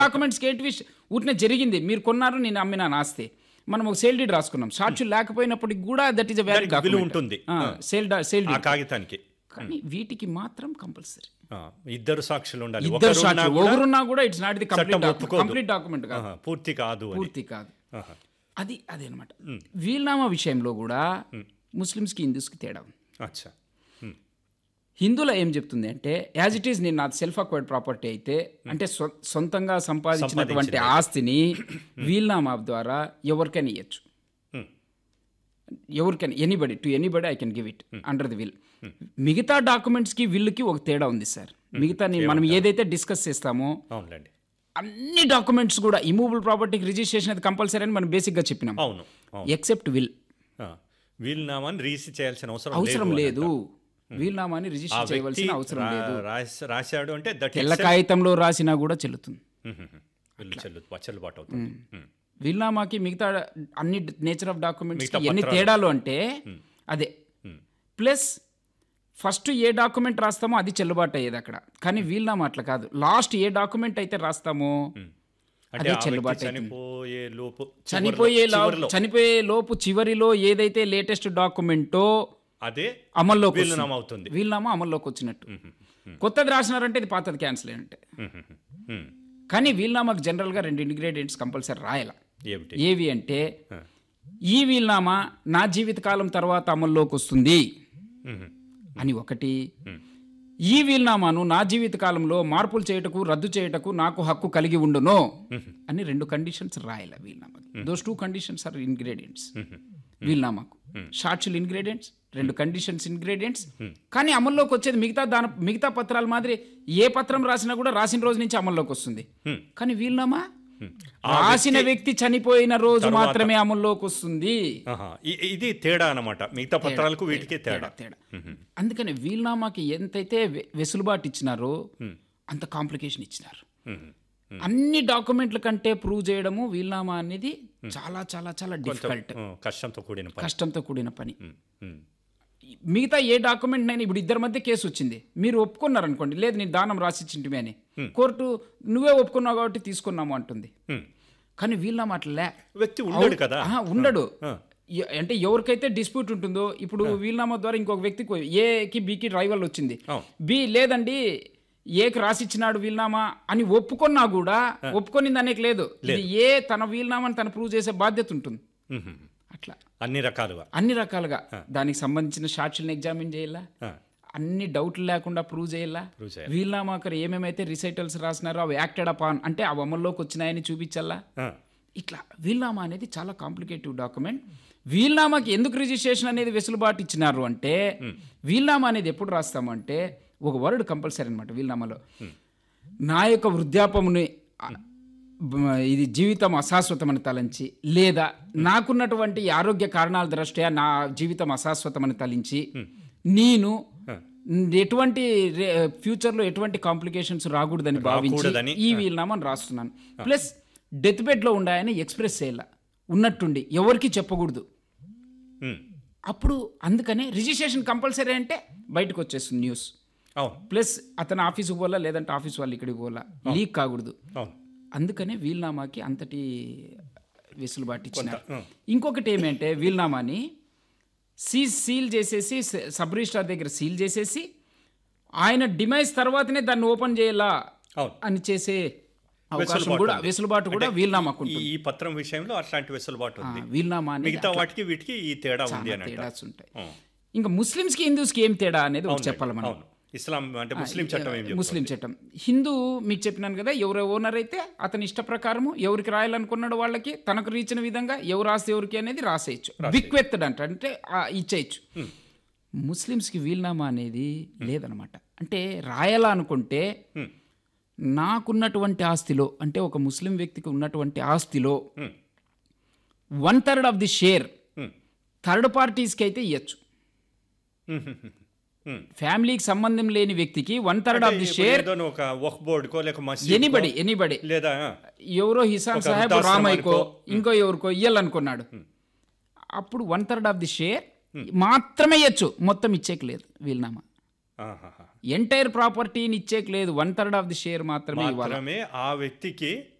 డాక్యుమెంట్స్కి ఏంటి విషయం ఊరినే జరిగింది మీరు కొన్నారు నేను అమ్మినా ఆస్తి మనం ఒక సేల్ డీడ్ రాసుకున్నాం సాక్షులు లేకపోయినప్పటికి కూడా దట్ ఈస్ అ వ్యాలిడ్ దానికి విలువ ఉంటుంది. సేల్ సేల్ ఆ డీడ్ కాగితానికి కానీ వీటికి మాత్రం కంపల్సరీ ఆ, ఇద్దరు సాక్షులు ఉండాలి ఇద్దరు ఒకరున్నా సాక్షులు కూడా ఒకరున్నా కూడా ఇట్స్ నాట్ ది కంప్లీట్ చట్టం ఒప్పుకోదు. కంప్లీట్ డాక్యుమెంట్ కాదు ఆహా, పూర్తి కాదు అని పూర్తి కాదు ఆహా. అది అదే అనమాట వీల్నామా విషయంలో కూడా ముస్లిమ్స్కి హిందూస్కి తేడా ఉంది అచ్చా హిందువులో ఏం చెప్తుంది అంటే యాజ్ ఇట్ ఈస్ నేను నాది సెల్ఫ్ అక్వైర్డ్ ప్రాపర్టీ అయితే అంటే స్వ- సొంతంగా సంపాదించినటువంటి ఆస్తిని వీల్నామా ద్వారా ఎవరికైనా ఇవ్వచ్చు Hmm. ఎవరికైనా anybody to anybody I can give it under the will మిగతా డాక్యుమెంట్స్కి విల్లుకి ఒక తేడా ఉంది సార్ మిగతా నేను మనం ఏదైతే డిస్కస్ చేస్తామో అవునులేండి అన్ని డాక్యుమెంట్స్ కూడా ఇమూవబుల్ ప్రాపర్టీకి రిజిస్ట్రేషన్ అది కంపల్సరీ అని మనం బేసిక్గా చెప్పినాం అవును అవును ఎక్సెప్ట్ విల్ ఆ, వీలునామాని రీసి చేయాల్సిన అవసరం అవసరం లేదు లేదు వీల్నామాని ఆ రిజిస్టర్ వ్యక్తి చేయవలసిన అవసరం రా- లేదు రాస్- రాశాడు అంటే దట్ తెల్ల కాగితంలో రాసినా కూడా చెల్లుతుంది వీళ్ళు చెల్లు చెల్లుబాటు అవుతుంది ఉమ్. వీల్నామాకి మిగతా అన్ని నేచర్ ఆఫ్ డాక్యుమెంట్స్ మిగతా ఎన్ని పత్రాలు. తేడాలు అంటే అదే ప్లస్ ఫస్ట్ ఏ డాక్యుమెంట్ రాస్తామో అది చెల్లుబాటు అయ్యేది అక్కడ కానీ వీల్నామా అట్లా కాదు లాస్ట్ ఏ డాక్యుమెంట్ అయితే రాస్తామో అంటే అదే ఆ చెల్లుబాటు వ్యక్తి అవుతుంది. చనిపోయే లోపు చనిపోయే లో- చివరిలో చనిపోయే లోపు చివరిలో ఏదైతే లేటెస్ట్ డాక్యుమెంటో అదే అమల్లోకి వీలునామా వస్తుంది. అవుతుంది వీలునామా అమల్లోకి వచ్చినట్టు కొత్తది రాసినారంటే ఇది పాతది క్యాన్సిల్ అయినట్టే ఉమ్, ఉమ్, ఉమ్. కానీ వీల్నామాకు జనరల్గా రెండు ఇంగ్రీడియంట్స్ కంపల్సరీ రాయాల ఏమిటి ఏవి అంటే ఈ వీల్నామా నా జీవితకాలం తర్వాత అమల్లోకి వస్తుంది ఉమ్, అని ఒకటి ఈ వీల్నామాను నా జీవితకాలంలో మార్పులు చేయుటకు రద్దు చేయుటకు నాకు హక్కు కలిగి ఉండును అని రెండు కండిషన్స్ రాయాల వీల్నామాకి those two conditions are ingredients వీల్నామాకు సాక్షులు ఇంగ్రీడియంట్స్ రెండు కండిషన్స్ ఇంగ్రీడియంట్స్ కానీ అమల్లోకి వచ్చేది మిగతా దాని మిగతా పత్రాల మాదిరి ఏ పత్రం రాసినా కూడా రాసిన రోజు నుంచి అమల్లోకి వస్తుంది కానీ వీల్నామా రాసిన వ్యక్తి చనిపోయిన రోజు మాత్రమే అమల్లోకి వస్తుంది ఆహా. ఇ- ఇది తేడా అన్నమాట మిగతా పత్రాలకు వీటికి తేడా తేడా అందుకని వీల్నామాకి ఎంతైతే వె- వెసులుబాటు ఇచ్చినారో అంత కాంప్లికేషన్ ఇచ్చినారు ఉమ్, అన్ని డాక్యుమెంట్ల కంటే ప్రూవ్ చేయడము వీల్నామా అనేది చాలా చాలా చాలా డిఫికల్ట్ ఉమ్, కష్టంతో కూడిన పని కష్టంతో కూడిన పని ఉమ్, ఉమ్, మిగతా ఏ డాక్యుమెంట్ నేను ఇప్పుడు ఇద్దరి మధ్య కేసు వచ్చింది మీరు ఒప్పుకున్నారు అనుకోండి లేదు నేను దానం రాసిచ్చింటివి అని కోర్టు నువ్వే ఒప్పుకున్నావు కాబట్టి తీసుకున్నాము అంటుంది ఉమ్. కానీ వీళ్ళ అట్లా వ్యక్తి ఉండడు కదా ఆహా, ఉండడు ఆ. ఎ- అంటే ఎవరికైతే డిస్ప్యూట్ ఉంటుందో ఇప్పుడు వీల్నామా ద్వారా ఇంకొక వ్యక్తికి ఏకి బీకి రైవల్ వచ్చింది అవును. బి లేదండి ఏకి రాసిచ్చినాడు వీల్నామా అని ఒప్పుకున్నా కూడా ఒప్పుకొనింది అనేక లేదు ఇది ఏ తన వీల్నామాని తను ప్రూవ్ చేసే బాధ్యత ఉంటుంది ఉమ్, ఉమ్. అట్లా అన్ని రకాలుగా అన్ని రకాలుగా దానికి సంబంధించిన సాక్షులను ఎగ్జామిన్ చేయాలా ఆ, అన్ని డౌట్లు లేకుండా ప్రూవ్ చేయాలా Prove చేయాలి. వీల్నామాకర్ ఏమేమైతే రిసైటల్స్ రాసినారో అవి యాక్టెడ్ అపాన్ అంటే అవి అమల్లోకి వచ్చినాయని చూపించాలా ఆ, ఇట్లా వీల్నామా అనేది చాలా కాంప్లికేటివ్ డాక్యుమెంట్ వీల్నామాకి ఎందుకు రిజిస్ట్రేషన్ అనేది వెసులుబాటు ఇచ్చినారు అంటే వీల్నామా అనేది ఎప్పుడు రాస్తామంటే ఒక వర్డ్ కంపల్సరీ అనమాట వీల్నామాలో నా యొక్క వృద్ధాపముని ఆ, బ- ఇది జీవితం అశాశ్వతమని తలంచి లేదా నాకున్నటువంటి ఈ ఆరోగ్య కారణాల దృష్ట్యా నా జీవితం అశాశ్వతమని తలించి నేను ఎటువంటి రే- ఫ్యూచర్లో ఎటువంటి కాంప్లికేషన్స్ రాకూడదని భావించి రాకూడదని, ఈ వీలునామాను రాస్తున్నాను ప్లస్ డెత్ బెడ్లో ఉండాయని ఎక్స్ప్రెస్ చేయాల ఉన్నట్టుండి ఎవరికి చెప్పకూడదు ఉమ్, అప్పుడు అందుకనే రిజిస్ట్రేషన్ కంపల్సరీ అంటే బయటకు వచ్చేస్తుంది న్యూస్ అవును ప్లస్ అతను ఆఫీస్కి పోలా లేదంటే ఆఫీస్ వాళ్ళు ఇక్కడికి పోలా లీక్ కాకూడదు అవును అందుకనే వీల్నామాకి అంతటి వెసులుబాటు ఇచ్చినారు ఉం. ఇంకొకటి ఏమంటే వీల్నామాని సీజ్ సీల్ చేసేసి స- సబ్ రిజిస్ట్రార్ దగ్గర సీల్ చేసేసి ఆయన డిమైజ్ తర్వాతనే దాన్ని ఓపెన్ చేయాలా అవును అని చేసే అవకాశం వెసులుబాటు కూడా ఉంది. వెసులుబాటు కూడా వీల్నామాకు ఈ ఈ పత్రం విషయంలో అట్లాంటి వెసులుబాటు ఉంది వీల్నామా అనేది మిగతా వాటికి వీటికి ఈ తేడా ఉంది అని అంటారు తేడాస్ ఉంటాయి ఉం. ఇంకా ముస్లిమ్స్కి హిందూస్కి ఏం తేడా అనేది ఒకటి చెప్పాలి మనం అవును ఇస్లాం అంటే ముస్లిం చట్టం ఏం చెప్తుంది ముస్లిం చట్టం హిందూ మీకు చెప్పినాను కదా ఎవరు ఓనర్ అయితే అతని ఇష్ట ప్రకారము ఎవరికి రాయాలనుకున్నాడు వాళ్ళకి తనకు రీచిన విధంగా ఎవరు రాస్తే ఎవరికి అనేది రాసేయచ్చు బిక్వెత్తడ్ అంట అంటే ఆ, ఇచ్చేయచ్చు ముస్లిమ్స్కి వీల్నామా అనేది లేదనమాట అంటే రాయాలా అనుకుంటే Hmm. నాకున్నటువంటి ఆస్తిలో అంటే ఒక ముస్లిం వ్యక్తికి ఉన్నటువంటి ఆస్తిలో Hmm. One third of the share Hmm. Third పార్టీస్కి అయితే ఇవ్వచ్చు ఉమ్, ఉమ్, ఉమ్, ఉమ్. ఫ్యామిలీకి సంబంధం లేని వ్యక్తికి వన్ థర్డ్ ఆఫ్ ది ఇప్పుడు షేర్ ఏదో ఒక వక్ బోర్డుకో లేక మసీద్ ఎనీబడి ఎనీబడి లేదా ఎవరో హిసాన్ ఒక సాహెబ్ వృద్ధాశ్రమానికో, రామయ్యకో ఇంకో ఎవరికో ఇయ్యాలనుకున్నాడు అప్పుడు one third of the share మాత్రమే ఇవ్వచ్చు మొత్తం ఇచ్చేకి లేదు వీలునామా ఆహాహా. ఎంటైర్ ప్రాపర్టీని ఇచ్చేకి లేదు one third of the share మాత్రమే ఇవ్వాలి మాత్రమే ఆ వ్యక్తికి